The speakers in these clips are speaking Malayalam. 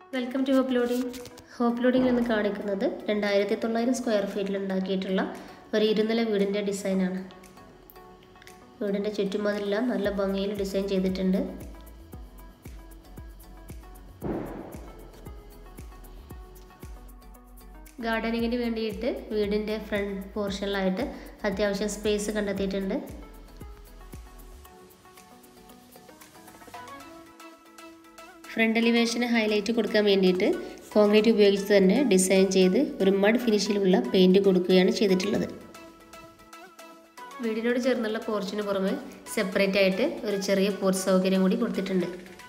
welcome to hope loading hope ലോഡിംഗിൽ നിന്ന് കാണിക്കുന്നത് രണ്ടായിരത്തി തൊള്ളായിരം സ്ക്വയർ ഫീറ്റിൽ ഉണ്ടാക്കിയിട്ടുള്ള ഒരു ഇരുനില വീടിൻ്റെ ഡിസൈനാണ് വീടിൻ്റെ ചുറ്റുമതിലെല്ലാം നല്ല ഭംഗിയിൽ ഡിസൈൻ ചെയ്തിട്ടുണ്ട് ഗാർഡനിങ്ങിന് വേണ്ടിയിട്ട് വീടിൻ്റെ ഫ്രണ്ട് പോർഷനിലായിട്ട് അത്യാവശ്യം സ്പേസ് കണ്ടെത്തിയിട്ടുണ്ട് ഫ്രണ്ട് എലിവേഷന് ഹൈലൈറ്റ് കൊടുക്കാൻ വേണ്ടിയിട്ട് കോൺക്രീറ്റ് ഉപയോഗിച്ച് തന്നെ ഡിസൈൻ ചെയ്ത് ഒരു മഡ് ഫിനിഷിലുള്ള പെയിൻറ് കൊടുക്കുകയാണ് ചെയ്തിട്ടുള്ളത് വീടിനോട് ചേർന്നുള്ള പോർച്ചിന് പുറമെ സെപ്പറേറ്റ് ആയിട്ട് ഒരു ചെറിയ പോർച്ച് സൗകര്യം കൂടി കൊടുത്തിട്ടുണ്ട്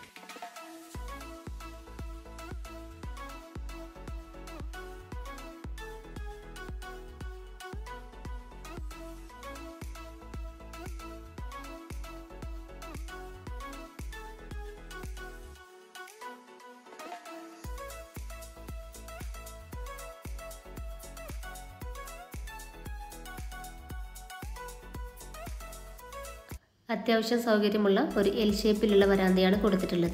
അത്യാവശ്യം സൗകര്യമുള്ള ഒരു എൽ ഷേപ്പിലുള്ള വരാന്തയാണ് കൊടുത്തിട്ടുള്ളത്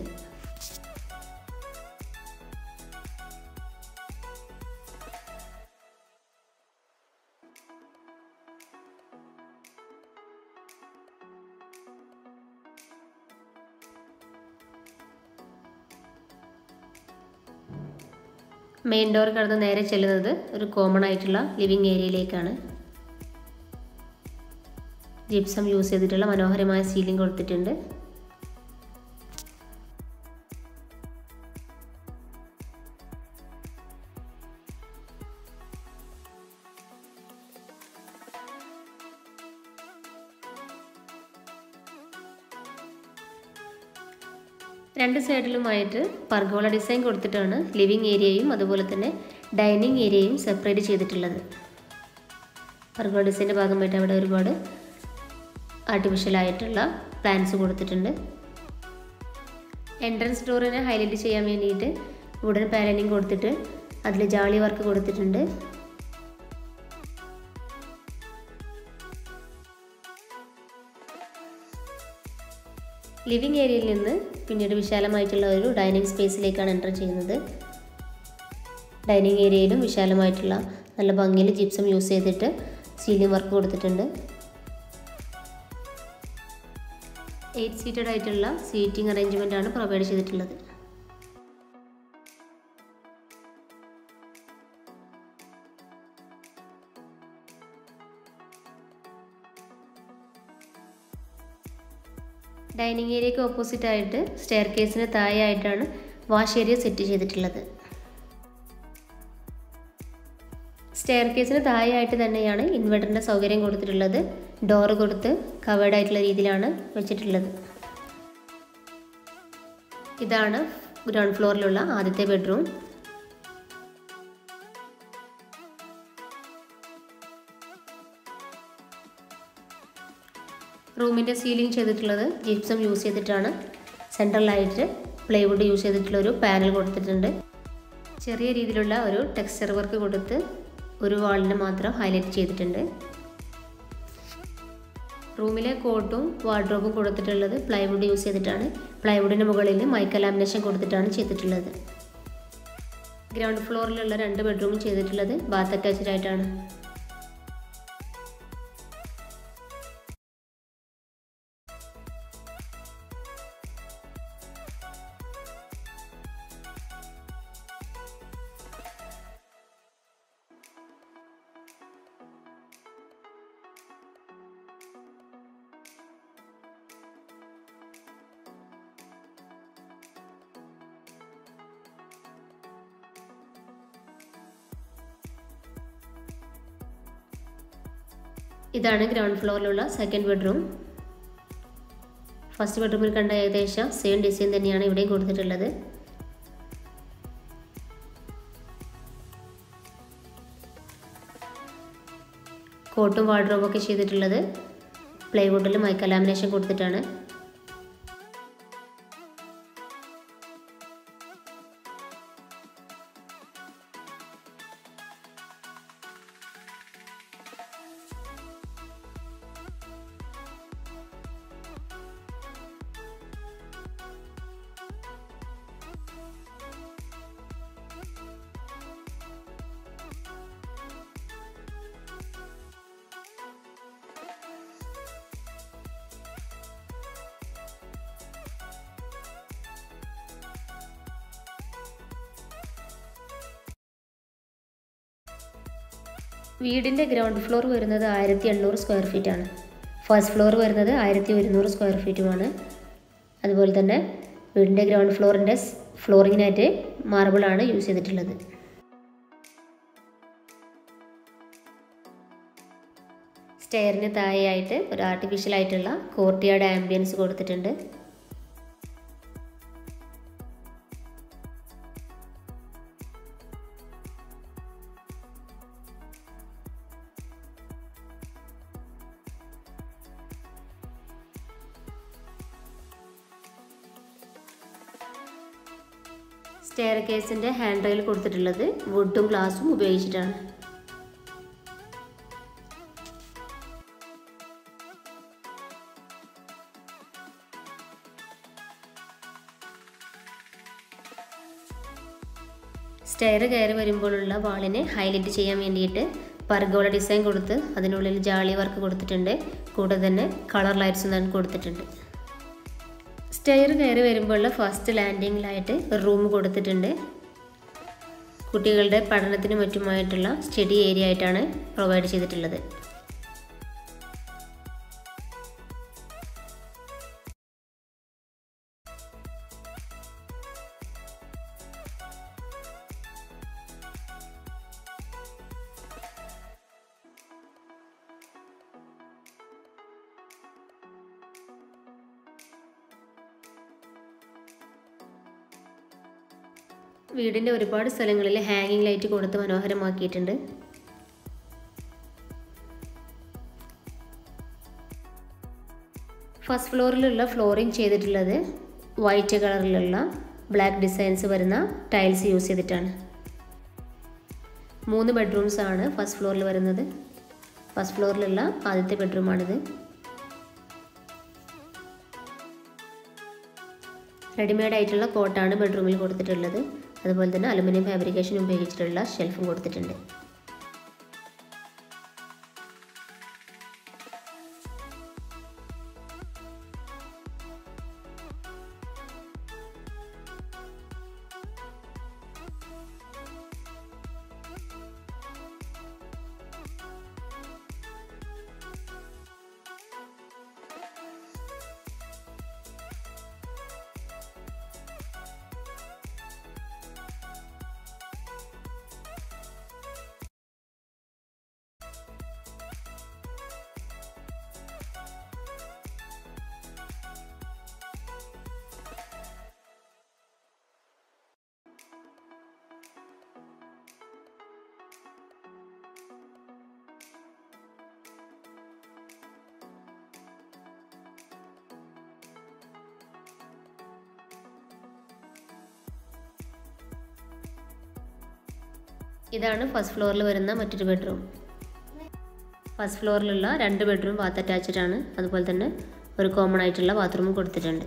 മെയിൻ ഡോർ കടന്ന് നേരെ ചെല്ലുന്നത് ഒരു കോമൺ ആയിട്ടുള്ള ലിവിങ് ഏരിയയിലേക്കാണ് ജിപ്സം യൂസ് ചെയ്തിട്ടുള്ള മനോഹരമായ സീലിംഗ് കൊടുത്തിട്ടുണ്ട് രണ്ട് സൈഡിലുമായിട്ട് പർഗോള ഡിസൈൻ കൊടുത്തിട്ടാണ് ലിവിങ് ഏരിയയും അതുപോലെ തന്നെ ഡൈനിങ് ഏരിയയും സെപ്പറേറ്റ് ചെയ്തിട്ടുള്ളത് പർഗോള ഡിസൈൻ്റെ ഭാഗമായിട്ട് അവിടെ ഒരുപാട് ആർട്ടിഫിഷ്യലായിട്ടുള്ള പ്ലാന്റ്സ് കൊടുത്തിട്ടുണ്ട് എൻട്രൻസ് ഡോറിനെ ഹൈലൈറ്റ് ചെയ്യാൻ വേണ്ടിയിട്ട് വുഡൻ പാനലിംഗ് കൊടുത്തിട്ട് അതിൽ ജാളി വർക്ക് കൊടുത്തിട്ടുണ്ട് ലിവിങ് ഏരിയയിൽ നിന്ന് പിന്നീട് വിശാലമായിട്ടുള്ള ഒരു ഡൈനിങ് സ്പേസിലേക്കാണ് എൻ്റർ ചെയ്യുന്നത് ഡൈനിങ് ഏരിയയിലും വിശാലമായിട്ടുള്ള നല്ല ഭംഗിയിൽ ജിപ്സം യൂസ് ചെയ്തിട്ട് സീലിംഗ് വർക്ക് കൊടുത്തിട്ടുണ്ട് എയ്റ്റ് സീറ്റഡ് ആയിട്ടുള്ള സീറ്റിംഗ് അറേഞ്ച്മെൻ്റ് ആണ് പ്രൊവൈഡ് ചെയ്തിട്ടുള്ളത് ഡൈനിങ് ഏരിയയ്ക്ക് ഓപ്പോസിറ്റ് ആയിട്ട് സ്റ്റെയർ കേസിന് താഴെയായിട്ടാണ് വാഷ് ഏരിയ സെറ്റ് ചെയ്തിട്ടുള്ളത് സ്റ്റെയർ കേസിന് താഴെയായിട്ട് തന്നെയാണ് ഇൻവെർട്ടറിൻ്റെ സൗകര്യം കൊടുത്തിട്ടുള്ളത് ഡോറ് കൊടുത്ത് കവേർഡ് ആയിട്ടുള്ള രീതിയിലാണ് വെച്ചിട്ടുള്ളത് ഇതാണ് ഗ്രൗണ്ട് ഫ്ലോറിലുള്ള ആദ്യത്തെ ബെഡ്റൂം റൂമിൻ്റെ സീലിംഗ് ചെയ്തിട്ടുള്ളത് ജിപ്സം യൂസ് ചെയ്തിട്ടാണ് സെൻട്രലായിട്ട് പ്ലൈവുഡ് യൂസ് ചെയ്തിട്ടുള്ള ഒരു പാനൽ കൊടുത്തിട്ടുണ്ട് ചെറിയ രീതിയിലുള്ള ഒരു ടെക്സ്ചർ വർക്ക് കൊടുത്ത് ഒരു വാളിന് മാത്രം ഹൈലൈറ്റ് ചെയ്തിട്ടുണ്ട് റൂമിലെ കോട്ടും വാർഡ്രോബും കൊടുത്തിട്ടുള്ളത് പ്ലൈവുഡ് യൂസ് ചെയ്തിട്ടാണ് പ്ലൈവുഡിന് മുകളിൽ മൈക്ക ലാമിനേഷൻ കൊടുത്തിട്ടാണ് ചെയ്തിട്ടുള്ളത് ഗ്രൗണ്ട് ഫ്ലോറിലുള്ള രണ്ട് ബെഡ്റൂമും ചെയ്തിട്ടുള്ളത് ബാത്ത് അറ്റാച്ച്ഡ് ആയിട്ടാണ് ഇതാണ് ഗ്രൗണ്ട് ഫ്ലോറിലുള്ള സെക്കൻഡ് ബെഡ്റൂം ഫസ്റ്റ് ബെഡ്റൂമിൽ കണ്ട ഏകദേശം സെയിം ഡിസൈൻ തന്നെയാണ് ഇവിടെയും കൊടുത്തിട്ടുള്ളത് കോട്ടും വാർഡ്രോബും ഒക്കെ ചെയ്തിട്ടുള്ളത് പ്ലൈവുഡിൽ മൈക്ക ലാമിനേഷൻ കൊടുത്തിട്ടാണ് വീടിൻ്റെ ഗ്രൗണ്ട് ഫ്ലോർ വരുന്നത് ആയിരത്തി എണ്ണൂറ് സ്ക്വയർ ഫീറ്റ് ആണ് ഫസ്റ്റ് ഫ്ലോർ വരുന്നത് ആയിരത്തി ഒരുന്നൂറ് സ്ക്വയർ ഫീറ്റുമാണ് അതുപോലെ തന്നെ വീടിൻ്റെ ഗ്രൗണ്ട് ഫ്ലോറിൻ്റെ ഫ്ലോറിങ്ങിനായിട്ട് മാർബിളാണ് യൂസ് ചെയ്തിട്ടുള്ളത് സ്റ്റെയറിന് താഴെയായിട്ട് ഒരു ആർട്ടിഫിഷ്യൽ ആയിട്ടുള്ള കോർട്ടിയാർഡ് ആംബിയൻസ് കൊടുത്തിട്ടുണ്ട് സ്റ്റെയർ കേസിൻ്റെ ഹാൻഡ് റെയിൽ കൊടുത്തിട്ടുള്ളത് വുഡും ഗ്ലാസും ഉപയോഗിച്ചിട്ടാണ് സ്റ്റെയർ കയറി വരുമ്പോഴുള്ള വാളിനെ ഹൈലൈറ്റ് ചെയ്യാൻ വേണ്ടിയിട്ട് പർഗോള ഡിസൈൻ കൊടുത്ത് അതിനുള്ളിൽ ജാളി വർക്ക് കൊടുത്തിട്ടുണ്ട് കൂടെ തന്നെ കളർ ലൈറ്റ്സും തന്നെ കൊടുത്തിട്ടുണ്ട് സ്റ്റെയർ കയറി വരുമ്പോഴുള്ള ഫസ്റ്റ് ലാൻഡിങ്ങിലായിട്ട് ഒരു റൂം കൊടുത്തിട്ടുണ്ട് കുട്ടികളുടെ പഠനത്തിനും മറ്റുമായിട്ടുള്ള സ്റ്റഡി ഏരിയ ആയിട്ടാണ് പ്രൊവൈഡ് ചെയ്തിട്ടുള്ളത് വീടിൻ്റെ ഒരുപാട് സ്ഥലങ്ങളിൽ ഹാങ്ങിങ് ലൈറ്റ് കൊടുത്ത് മനോഹരമാക്കിയിട്ടുണ്ട് ഫസ്റ്റ് ഫ്ലോറിലുള്ള ഫ്ലോറിങ് ചെയ്തിട്ടുള്ളത് വൈറ്റ് കളറിലുള്ള ബ്ലാക്ക് ഡിസൈൻസ് വരുന്ന ടൈൽസ് യൂസ് ചെയ്തിട്ടാണ് മൂന്ന് ബെഡ്റൂംസ് ആണ് ഫസ്റ്റ് ഫ്ലോറിൽ വരുന്നത് ഫസ്റ്റ് ഫ്ലോറിലുള്ള ആദ്യത്തെ ബെഡ്റൂമാണിത് റെഡിമെയ്ഡ് ആയിട്ടുള്ള കോട്ടാണ് ബെഡ്റൂമിൽ കൊടുത്തിട്ടുള്ളത് അതുപോലെ തന്നെ അലുമിനിയം ഫാബ്രിക്കേഷൻ ഉപയോഗിച്ചിട്ടുള്ള ഷെൽഫും കൊടുത്തിട്ടുണ്ട് ഇതാണ് ഫസ്റ്റ് ഫ്ലോറിൽ വരുന്ന മറ്റൊരു ബെഡ്റൂം ഫസ്റ്റ് ഫ്ലോറിലുള്ള രണ്ട് ബെഡ്റൂം ബാത്ത് അറ്റാച്ച്ഡ് ആണ് അതുപോലെ തന്നെ ഒരു കോമൺ ആയിട്ടുള്ള ബാത്റൂമും കൊടുത്തിട്ടുണ്ട്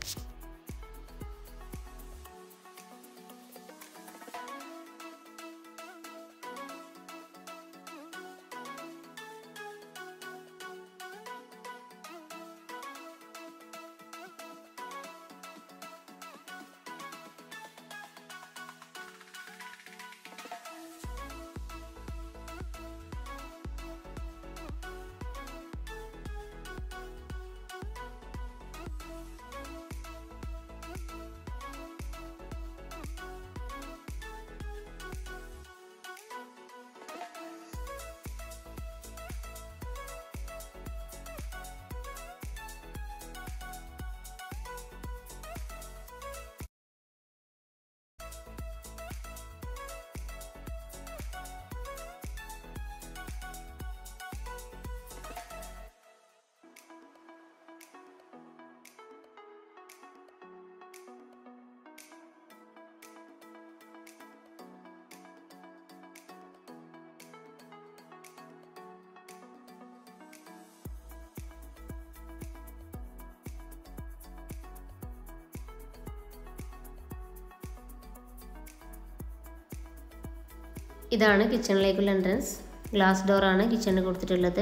ഇതാണ് കിച്ചണിലേക്കുള്ള എൻട്രൻസ് ഗ്ലാസ് ഡോറാണ് കിച്ചണിന് കൊടുത്തിട്ടുള്ളത്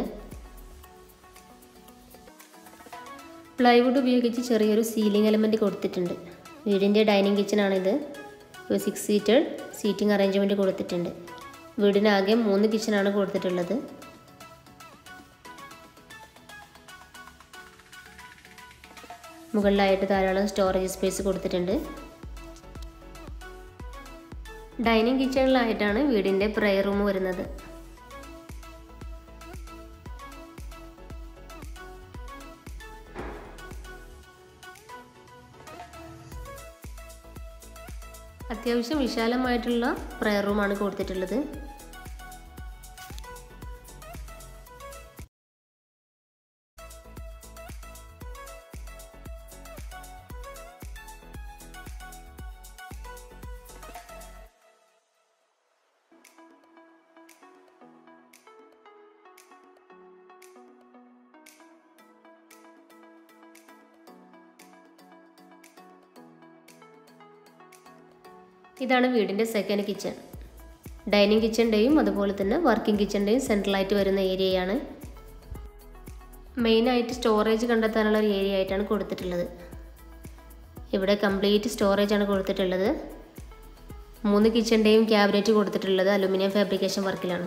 പ്ലൈവുഡ് ഉപയോഗിച്ച് ചെറിയൊരു സീലിംഗ് എലമെൻറ്റ് കൊടുത്തിട്ടുണ്ട് വീടിൻ്റെ ഡൈനിങ് കിച്ചണാണിത് ഒരു സിക്സ് സീറ്റഡ് സീറ്റിംഗ് അറേഞ്ച്മെൻറ്റ് കൊടുത്തിട്ടുണ്ട് വീടിനാകെ മൂന്ന് കിച്ചണാണ് കൊടുത്തിട്ടുള്ളത് മുകളിലായിട്ട് ധാരാളം സ്റ്റോറേജ് സ്പേസ് കൊടുത്തിട്ടുണ്ട് ഡൈനിങ് കിച്ചണിലായിട്ടാണ് വീടിൻ്റെ പ്രയർ റൂം വരുന്നത് അത്യാവശ്യം വിശാലമായിട്ടുള്ള പ്രയർ റൂമാണ് കൊടുത്തിട്ടുള്ളത് ഇതാണ് വീടിൻ്റെ സെക്കൻഡ് കിച്ചൺ ഡൈനിങ് കിച്ചൻ്റെയും അതുപോലെ തന്നെ വർക്കിംഗ് കിച്ചൻ്റെയും സെൻട്രലായിട്ട് വരുന്ന ഏരിയയാണ് മെയിനായിട്ട് സ്റ്റോറേജ് കണ്ടെത്താനുള്ള ഒരു ഏരിയ ആയിട്ടാണ് കൊടുത്തിട്ടുള്ളത് ഇവിടെ കംപ്ലീറ്റ് സ്റ്റോറേജ് ആണ് കൊടുത്തിട്ടുള്ളത് മൂന്ന് കിച്ചൻ്റെയും ക്യാബിനറ്റ് കൊടുത്തിട്ടുള്ളത് അലുമിനിയം ഫാബ്രിക്കേഷൻ വർക്കിലാണ്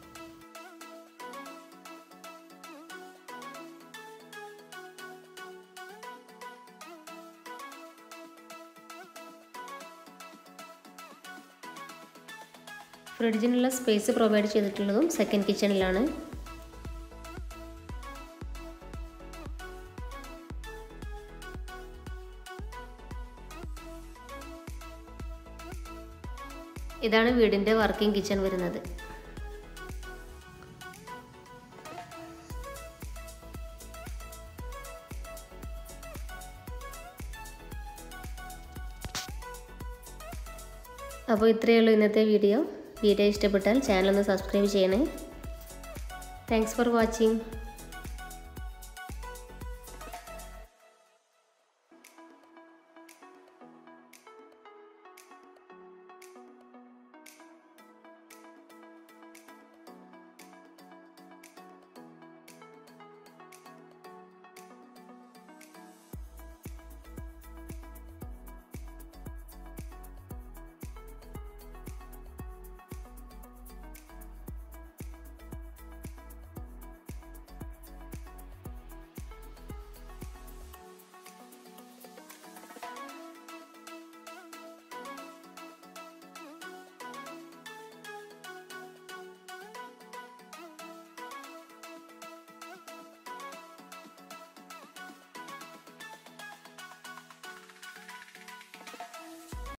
ഫ്രിഡ്ജിനുള്ള സ്പേസ് പ്രൊവൈഡ് ചെയ്തിട്ടുള്ളതും സെക്കൻഡ് കിച്ചണിലാണ് ഇതാണ് വീടിൻ്റെ വർക്കിംഗ് കിച്ചൺ വരുന്നത് അപ്പോൾ ഇത്രയേ ഉള്ളൂ ഇന്നത്തെ വീഡിയോ വീഡിയോ ഇഷ്ടപ്പെട്ടാൽ ചാനൽ ഒന്ന് സബ്സ്ക്രൈബ് ചെയ്യണേ താങ്ക്സ് ഫോർ വാച്ചിങ്